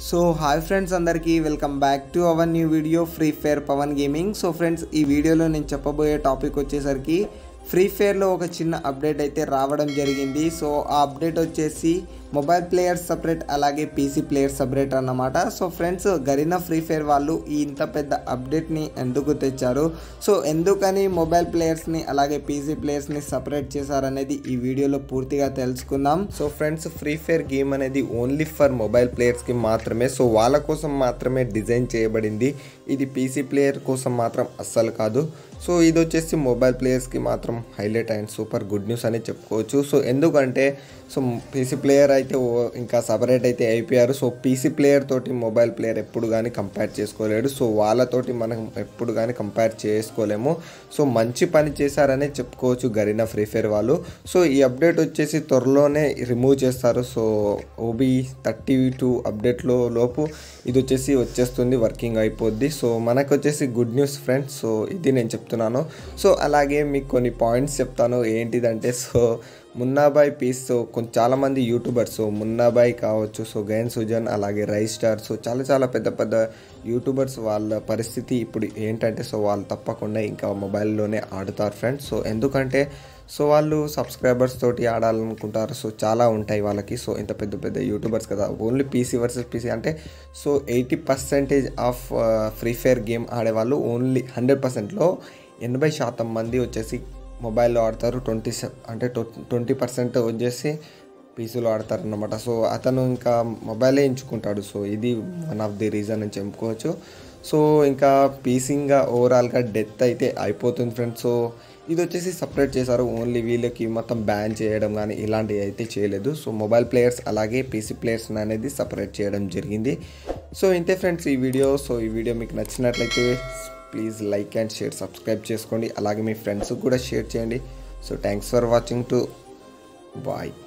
so hi friends అందరికీ welcome back to our new video free fire Pavan gaming so friends ఈ వీడియోలో నేను చెప్పబోయే టాపిక్ వచ్చేసరికి ఫ్రీ ఫైర్లో ఒక చిన్న అప్డేట్ అయితే రావడం జరిగింది సో ఆ అప్డేట్ వచ్చేసి మొబైల్ ప్లేయర్స్ సపరేట్ అలాగే పీసీ ప్లేయర్స్ సపరేట్ అన్నమాట so friends Garena free fire వాళ్ళు ఈ ఇంత పెద్ద అప్డేట్ని ఎందుకు తెచ్చారు సో ఎందుకని మొబైల్ ప్లేయర్స్ని అలాగే పీసీ ప్లేయర్స్ని సపరేట్ చేశారనేది ఈ వీడియోలో పూర్తిగా తెలుసుకుందాం so friends free fire game అనేది ఓన్లీ ఫర్ మొబైల్ ప్లేయర్స్కి మాత్రమే సో వాళ్ళ కోసం మాత్రమే డిజైన్ చేయబడింది ఇది పీసీ ప్లేయర్ కోసం మాత్రం అస్సలు కాదు సో ఇది వచ్చేసి మొబైల్ ప్లేయర్స్కి మాత్రం highlight and super good news అని చెప్పుకోవచ్చు సో ఎందుకంటే సో పీసీ ప్లేయర్ అయితే ఓ- ఇంకా సపరేట్ అయితే అయిపోయారు సో పీసీ ప్లేయర్ తోటి మొబైల్ ప్లేయర్ ఎప్పుడు కానీ కంపేర్ చేసుకోలేడు సో వాళ్ళతోటి మనం ఎప్పుడు కానీ కంపేర్ చేసుకోలేము సో మంచి పని చేశారనే చెప్పుకోవచ్చు గరీనా ఫ్రీ ఫైర్ వాళ్ళు సో ఈ అప్డేట్ వచ్చేసి త్వరలోనే రిమూవ్ చేస్తారు సో ఓబీ థర్టీ టూ అప్డేట్లో లోపు ఇది వచ్చేసి వచ్చేస్తుంది వర్కింగ్ అయిపోద్ది సో మనకు వచ్చేసి గుడ్ న్యూస్ ఫ్రెండ్స్ సో ఇది నేను చెప్తున్నాను సో అలాగే మీకు కొన్ని పాయింట్స్ చెప్తాను ఏంటిదంటే సో మున్నాబాయ్ పీస్ సో కొంచెం చాలామంది యూట్యూబర్స్ సో మున్నాబాయ్ కావచ్చు సో గయన్ సుజన్ అలాగే రై స్టార్ సో చాలా చాలా పెద్ద పెద్ద యూట్యూబర్స్ వాళ్ళ పరిస్థితి ఇప్పుడు ఏంటంటే సో వాళ్ళు తప్పకుండా ఇంకా మొబైల్లోనే ఆడుతారు ఫ్రెండ్స్ సో ఎందుకంటే సో వాళ్ళు సబ్స్క్రైబర్స్ తోటి ఆడాలనుకుంటారు సో చాలా ఉంటాయి వాళ్ళకి సో ఇంత పెద్ద పెద్ద యూట్యూబర్స్ కదా ఓన్లీ పీసీ వర్సెస్ పీసీ అంటే so eighty percentage of free fire game ఆడేవాళ్ళు ఓన్లీ హండ్రెడ్ పర్సెంట్లో ఎనభై శాతం మంది వచ్చేసి మొబైల్లో ఆడతారు ట్వంటీ అంటే ట్వంటీ పర్సెంట్ వచ్చేసి పీసీలో ఆడతారు అన్నమాట సో అతను ఇంకా మొబైలే ఎంచుకుంటాడు సో ఇది వన్ ఆఫ్ ది రీజన్ అని చెప్పుకోవచ్చు సో ఇంకా పీసింగ్గా ఓవరాల్గా డెత్ అయితే అయిపోతుంది ఫ్రెండ్స్ సో ఇది వచ్చేసి సపరేట్ చేశారు ఓన్లీ వీళ్ళకి మొత్తం బ్యాన్ చేయడం కానీ ఇలాంటివి అయితే చేయలేదు సో మొబైల్ ప్లేయర్స్ అలాగే పీసీ ప్లేయర్స్ అనేది సపరేట్ చేయడం జరిగింది సో ఇంతే ఫ్రెండ్స్ ఈ వీడియో సో ఈ వీడియో మీకు నచ్చినట్లయితే please like and share subscribe చేసుకోండి అలాగే మీ ఫ్రెండ్స్కి కూడా షేర్ చేయండి so thanks for watching to bye